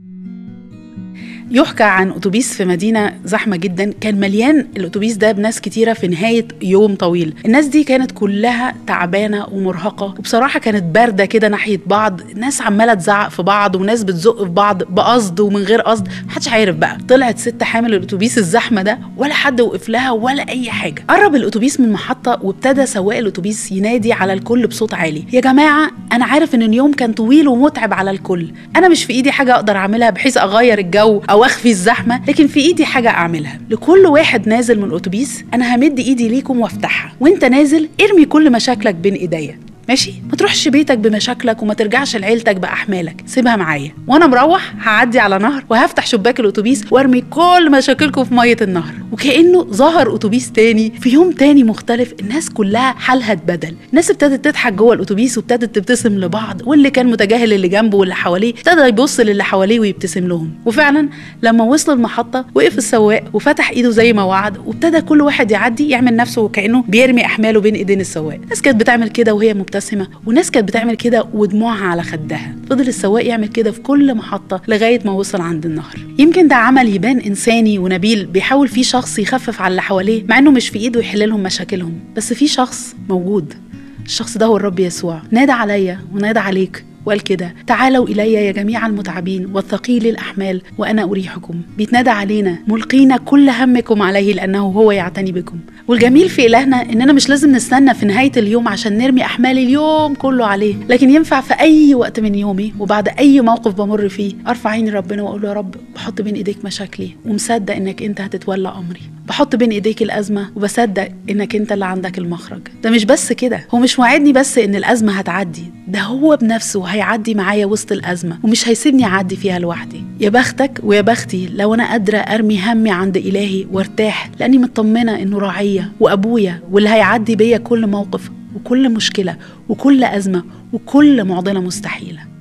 يحكى عن اتوبيس في مدينه زحمه جدا كان مليان الاتوبيس ده بناس كتيره في نهايه يوم طويل الناس دي كانت كلها تعبانه ومرهقه وبصراحه كانت بارده كده ناحيه بعض ناس عماله تزعق في بعض وناس بتزق في بعض بقصد ومن غير قصد محدش عارف بقى طلعت ست حامل الاتوبيس الزحمه ده ولا حد وقف لها ولا اي حاجه قرب الاتوبيس من المحطه وابتدى سواق الاتوبيس ينادي على الكل بصوت عالي يا جماعه انا عارف ان اليوم كان طويل ومتعب على الكل انا مش في ايدي حاجه اقدر اعملها بحيث اغير الجو او اخفي الزحمه لكن في ايدي حاجه اعملها لكل واحد نازل من الاتوبيس انا همد ايدي ليكم وافتحها وانت نازل ارمي كل مشاكلك بين ايديا ماشي ما تروحش بيتك بمشاكلك وما ترجعش لعيلتك باحمالك سيبها معايا وانا مروح هعدي على نهر وهفتح شباك الاتوبيس وارمي كل مشاكلكم في ميه النهر وكانه ظهر اتوبيس تاني في يوم تاني مختلف الناس كلها حالها اتبدل الناس ابتدت تضحك جوه الاتوبيس وابتدت تبتسم لبعض واللي كان متجاهل اللي جنبه واللي حواليه ابتدى يبص للي حواليه ويبتسم لهم وفعلا لما وصلوا المحطه وقف السواق وفتح ايده زي ما وعد وابتدى كل واحد يعدي يعمل نفسه وكانه بيرمي احماله بين ايدين السواق الناس كانت بتعمل كده وهي مبتسمه وناس كانت بتعمل كده ودموعها على خدها فضل السواق يعمل كده في كل محطه لغايه ما وصل عند النهر يمكن ده عمل يبان انساني ونبيل بيحاول فيه شخص يخفف على اللي حواليه مع انه مش في ايده يحل لهم مشاكلهم بس في شخص موجود الشخص ده هو الرب يسوع نادى عليا ونادى عليك وقال كده تعالوا إلي يا جميع المتعبين والثقيل الأحمال وأنا أريحكم بيتنادى علينا ملقين كل همكم عليه لأنه هو يعتني بكم والجميل في إلهنا إننا مش لازم نستنى في نهاية اليوم عشان نرمي أحمال اليوم كله عليه لكن ينفع في أي وقت من يومي وبعد أي موقف بمر فيه أرفع عيني ربنا وأقول له يا رب بحط بين إيديك مشاكلي ومصدق إنك أنت هتتولى أمري بحط بين ايديك الازمه وبصدق انك انت اللي عندك المخرج ده مش بس كده هو مش وعدني بس ان الازمه هتعدي ده هو بنفسه هيعدي معايا وسط الازمه ومش هيسيبني اعدي فيها لوحدي يا بختك ويا بختي لو انا قادره ارمي همي عند الهي وارتاح لاني مطمنه انه راعيه وابويا واللي هيعدي بيا كل موقف وكل مشكله وكل ازمه وكل معضله مستحيله